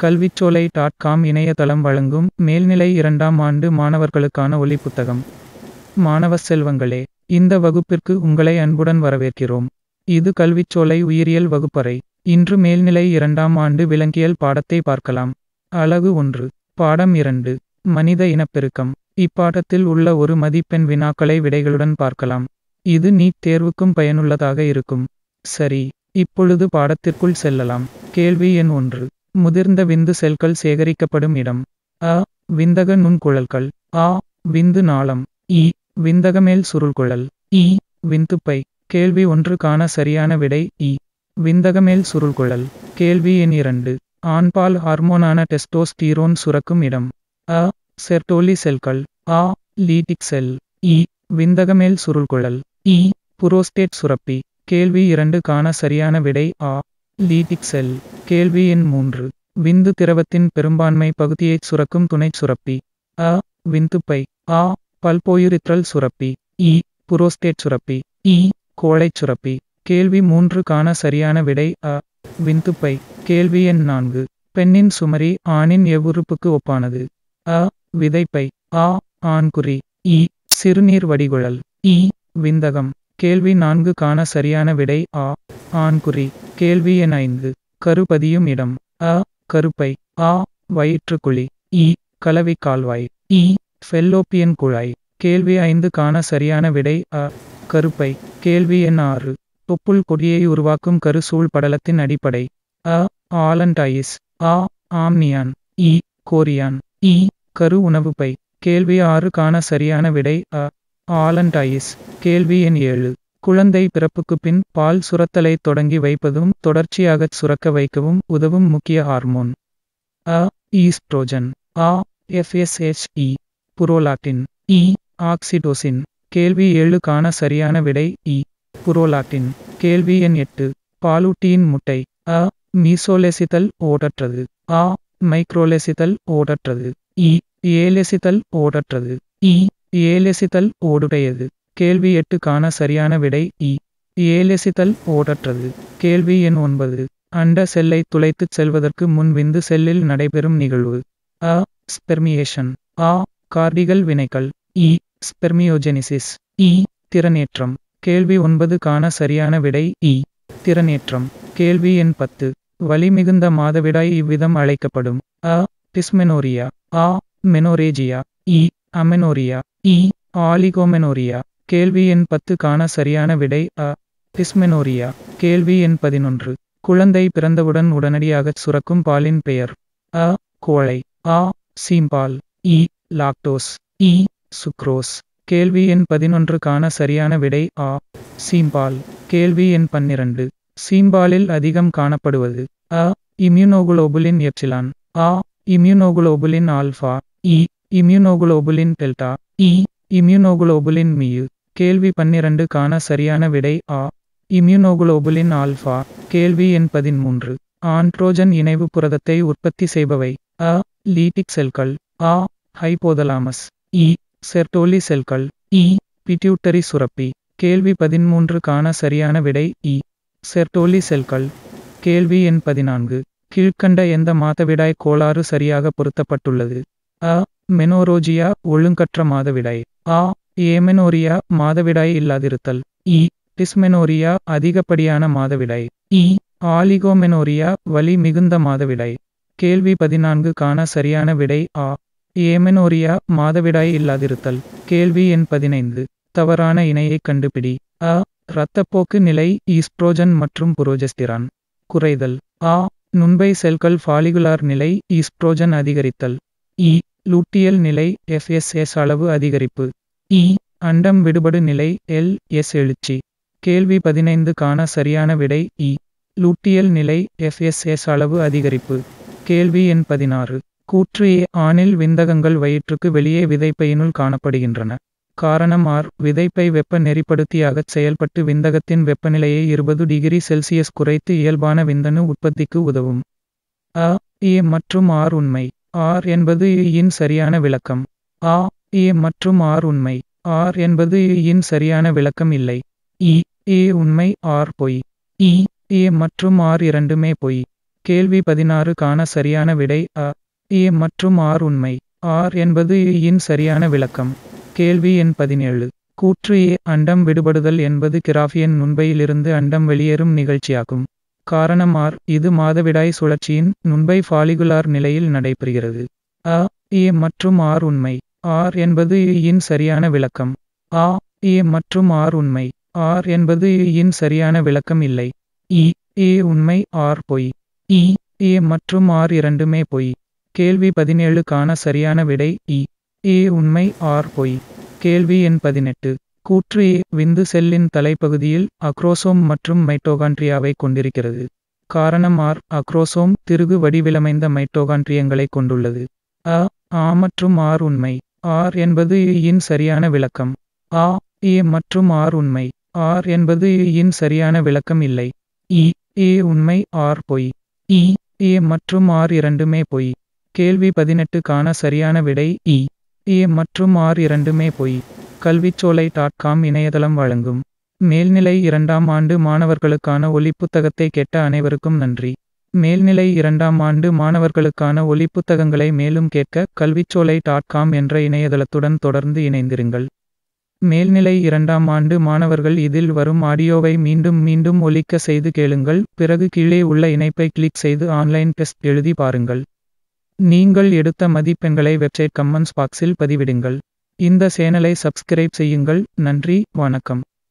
கல்விச்சோலை dot com இணையதளம் வழங்கும் மேல்நிலை இரண்டாம் ஆண்டு மாணவர்களுக்கான ஒலிப்புத்தகம் மாணவ செல்வங்களே இந்த வகுப்பிற்கு உங்களை அன்புடன் வரவேற்கிறோம் இது கல்விச்சோலை உயிரியல் வகுப்பறை இன்று மேல்நிலை இரண்டாம் ஆண்டு விலங்கியல் பாடத்தை பார்க்கலாம் அலகு ஒன்று பாடம் இரண்டு மனித இனப்பெருக்கம் இப்பாடத்தில் உள்ள ஒரு மதிப்பெண் வினாக்களை விடைகளுடன் பார்க்கலாம் இது நீட் தேர்வுக்கும் பயனுள்ளதாக இருக்கும் சரி இப்பொழுது பாடத்திற்குள் செல்லலாம் கேள்வி எண் ஒன்று முதிர்ந்த விந்து செல்கள் சேகரிக்கப்படும் இடம் அ விந்தக நுண்குழல்கள் ஆ விந்து நாளம் இ விந்தகமேல் சுருள்குழல் இ விந்துப்பை கேள்வி ஒன்றுக்கான சரியான விடை இ விந்தகமேல் சுருள்குழல் கேள்வி எண் இரண்டு ஆண்பால் ஹார்மோனான டெஸ்டோஸ்டீரோன் சுரக்கும் இடம் அ செர்டோலி செல்கள் ஆ லீட்டிக் செல் இ விந்தகமேல் சுருள்குழல் இ புரோஸ்டேட் சுரப்பி கேள்வி இரண்டு காண சரியான விடை ஆ லீட்டிக் செல் கேள்வி எண் மூன்று விந்து திரவத்தின் பெரும்பான்மை பகுதியைச் சுரக்கும் துணைச் சுரப்பி அ விந்துப்பை ஆ பல்போயுரித்ரல் சுரப்பி இ புரோஸ்டேட் சுரப்பி இ கோழைச் சுரப்பி கேள்வி மூன்று காண சரியான விடை அ விந்துப்பை கேள்வி எண் நான்கு பெண்ணின் சுமரி ஆணின் எவ்வுறுப்புக்கு ஒப்பானது அ விதைப்பை ஆ ஆண்குறி இ சிறுநீர் வடிகுழல் இ விந்தகம் கேள்வி நான்கு காண சரியான விடை ஆ ஆண்குறி கேள்வி எண் ஐந்து கருப்பதியும் இடம் அ கருப்பை ஆ வயிற்றுக்குழி இ கலவி கால்வாய் இ ஃபெல்லோப்பியன் குழாய் கேள்வி ஐந்து காண சரியான விடை அ கருப்பை கேள்வி எண் ஆறு தொப்புள் கொடியை உருவாக்கும் கரு சூழ் படலத்தின் அடிப்படை அ ஆலன்டாயிஸ் ஆ ஆம்னியான் இ கோரியான் இ கரு உணவுப்பை கேள்வி ஆறு காண சரியான விடை அ ஆலன்டாயிஸ் கேள்வி எண் ஏழு குழந்தை பிறப்புக்கு பின் பால் சுரத்தலை தொடங்கி வைப்பதும் தொடர்ச்சியாகச் சுரக்க வைக்கவும் உதவும் முக்கிய ஹார்மோன் அ ஈஸ்ட்ரோஜன் ஆ எஃப்எஸ்ஹெச்இ புரோலாக்டின் இ ஆக்சிடோசின் கேள்வி ஏழு காண சரியான விடை இ புரோலாக்டின் கேள்வி எண் எட்டு பாலூட்டியின் முட்டை அ மீசோலெசிதல் ஓடற்றது ஆ மைக்ரோலெசிதல் ஓடற்றது இ ஏலெசிதல் ஓடற்றது இ ஏலெசிதல் ஓடுடையது கேள்வி எட்டு காண சரியான விடை இ ஏலெசிதல் ஓடற்றது கேள்வி எண் ஒன்பது அண்ட செல்லை துளைத்துச் செல்வதற்கு முன் விந்து செல்லில் நடைபெறும் நிகழ்வு அ ஸ்பெர்மியேஷன் ஆ கார்டிகல் வினைகள் இ ஸ்பெர்மியோஜெனிசிஸ் இ திறனேற்றம் கேள்வி ஒன்பது காண சரியான விடை இ திறனேற்றம் கேள்வி எண் பத்து வலிமிகுந்த மாதவிடாய் இவ்விதம் அழைக்கப்படும் அ டிஸ்மெனோரியா ஆ மெனோரேஜியா இ அமெனோரியா இ ஆலிகோமெனோரியா கேள்வி எண் பத்து காண சரியான விடை அ டிஸ்மெனோரியா கேள்வி எண் பதினொன்று குழந்தை பிறந்தவுடன் உடனடியாகச் சுரக்கும் பாலின் பெயர் அ கோழை ஆ சீம்பால் இ லாக்டோஸ் இ சுக்ரோஸ் கேள்வி எண் பதினொன்று காண சரியான விடை ஆ சீம்பால் கேள்வி எண் பன்னிரண்டு சீம்பாலில் அதிகம் காணப்படுவது அ இம்யூனோகுளோபுலின் எப்சிலான் ஆ இம்யூனோகுளோபுலின் ஆல்ஃபா இ இம்யூனோகுளோபுலின் டெல்டா இ இம்யூனோகுளோபுலின் மியு கேள்வி பன்னிரண்டு காண சரியான விடை ஆ இம்யூனோகுளோபுலின் ஆல்ஃபா கேள்வி எண் பதிமூன்று ஆண்ட்ரோஜன் இணைவு புரதத்தை உற்பத்தி செய்பவை அ லீட்டிக் செல்கள் ஆ ஹைபோதலாமஸ் இ செர்டோலி செல்கள் இ பிட்யூட்டரி சுரப்பி கேள்வி பதிமூன்று காண சரியான விடை இ செர்டோலி செல்கள் கேள்வி எண் பதினான்கு கீழ்க்கண்ட எந்த மாதவிடாய் கோளாறு சரியாக பொருத்தப்பட்டுள்ளது அ மெனோரோஜியா ஒழுங்கற்ற மாதவிடாய் ஆ ஏமெனோரியா மாதவிடாய் இல்லாதிருத்தல் இ டிஸ்மெனோரியா அதிகப்படியான மாதவிடாய் இ ஆலிகோமெனோரியா வலி மிகுந்த மாதவிடாய் கேள்வி பதினான்கு காண சரியான விடை ஆ ஏமெனோரியா மாதவிடாய் இல்லாதிருத்தல் கேள்வி எண் பதினைந்து தவறான இணையைக் கண்டுபிடி அ இரத்தப்போக்கு நிலை ஈஸ்ட்ரோஜன் மற்றும் புரோஜெஸ்டிரான் குறைதல் ஆ நுண்பை செல்கள் ஃபாலிகுலார் நிலை ஈஸ்ட்ரோஜன் அதிகரித்தல் இ லூட்டியல் நிலை எஃப்எஸ்எஸ் அளவு அதிகரிப்பு இ அண்டம் விடுபடு நிலை எல் எஸ் எழுச்சி கேள்வி பதினைந்து காண சரியான விடை இ லூட்டியல் நிலை எஃப்எஸ்எஸ் அளவு அதிகரிப்பு கேள்வி எண் பதினாறு கூற்று ஏ ஆணில் விந்தகங்கள் வயிற்றுக்கு வெளியே விதைப்பையினுள் காணப்படுகின்றன காரணம் ஆர் விதைப்பை வெப்ப நெறிப்படுத்தியாகச் செயல்பட்டு விந்தகத்தின் வெப்பநிலையை இருபது டிகிரி செல்சியஸ் குறைத்து இயல்பான விந்தணு உற்பத்திக்கு உதவும் அ ஏ மற்றும் ஆர் உண்மை ஆர் என்பது இன் சரியான விளக்கம் ஆ ஏ மற்றும் ஆர் உண்மை ஆர் என்பது இன் சரியான விளக்கம் இல்லை இ ஏ உண்மை ஆர் பொய் இ ஏ மற்றும் ஆர் இரண்டுமே பொய் கேள்வி பதினாறு காண சரியான விடை அ ஏ மற்றும் ஆர் உண்மை ஆர் என்பது இன் சரியான விளக்கம் கேள்வி எண் பதினேழு கூற்று ஏ அண்டம் விடுபடுதல் என்பது கிராஃபியன் நுண்பையிலிருந்து அண்டம் வெளியேறும் நிகழ்ச்சியாகும் காரணம் ஆர் இது மாதவிடாய் சுழற்சியின் நுண்பை ஃபாலிகுலார் நிலையில் நடைபெறுகிறது அ ஏ மற்றும் ஆர் உண்மை ஆர் என்பது இன் சரியான விளக்கம் ஆ ஏ மற்றும் ஆர் உண்மை ஆர் என்பது இன் சரியான விளக்கம் இல்லை இ ஏ உண்மை ஆர் பொய் இ ஏ மற்றும் ஆர் இரண்டுமே பொய் கேள்வி பதினேழு காண சரியான விடை இ ஏ உண்மை ஆர் பொய் கேள்வி எண் பதினெட்டு கூற்று ஏ விந்து செல்லின் தலைப்பகுதியில் அக்ரோசோம் மற்றும் மைட்டோகான்ட்ரியாவை கொண்டிருக்கிறது காரணம் ஆர் அக்ரோசோம் திருகு வடிவிலமைந்த மைட்டோகான்ட்ரியங்களை கொண்டுள்ளது அ ஆ மற்றும் ஆர் உண்மை ஆர் என்பது இன் சரியான விளக்கம் ஆ ஏ மற்றும் ஆர் உண்மை ஆர் என்பது இன் சரியான விளக்கம் இல்லை இ ஏ உண்மை ஆர் பொய் இ ஏ மற்றும் ஆர் இரண்டுமே பொய் கேள்வி பதினெட்டு காண சரியான விடை இ ஏ மற்றும் ஆர் இரண்டுமே பொய் கல்விச்சோலை டாட் காம் இணையதளம் வழங்கும் மேல்நிலை இரண்டாம் ஆண்டு மாணவர்களுக்கான ஒலிப்புத்தகத்தை கேட்ட அனைவருக்கும் நன்றி மேல்நிலை இரண்டாம் ஆண்டு மாணவர்களுக்கான ஒலிப்புத்தகங்களை மேலும் கேட்க கல்விச்சோலை டாட் காம் என்ற இணையதளத்துடன் தொடர்ந்து இணைந்திருங்கள் மேல்நிலை இரண்டாம் ஆண்டு மாணவர்கள் இதில் வரும் ஆடியோவை மீண்டும் மீண்டும் ஒலிக்க செய்து கேளுங்கள் பிறகு கீழே உள்ள இணைப்பை கிளிக் செய்து ஆன்லைன் டெஸ்ட் எழுதி பாருங்கள் நீங்கள் எடுத்த மதிப்பெண்களை வெப்சைட் கமெண்ட்ஸ் பாக்ஸில் பதிவிடுங்கள் இந்த சேனலை சப்ஸ்கிரைப் செய்யுங்கள் நன்றி வணக்கம்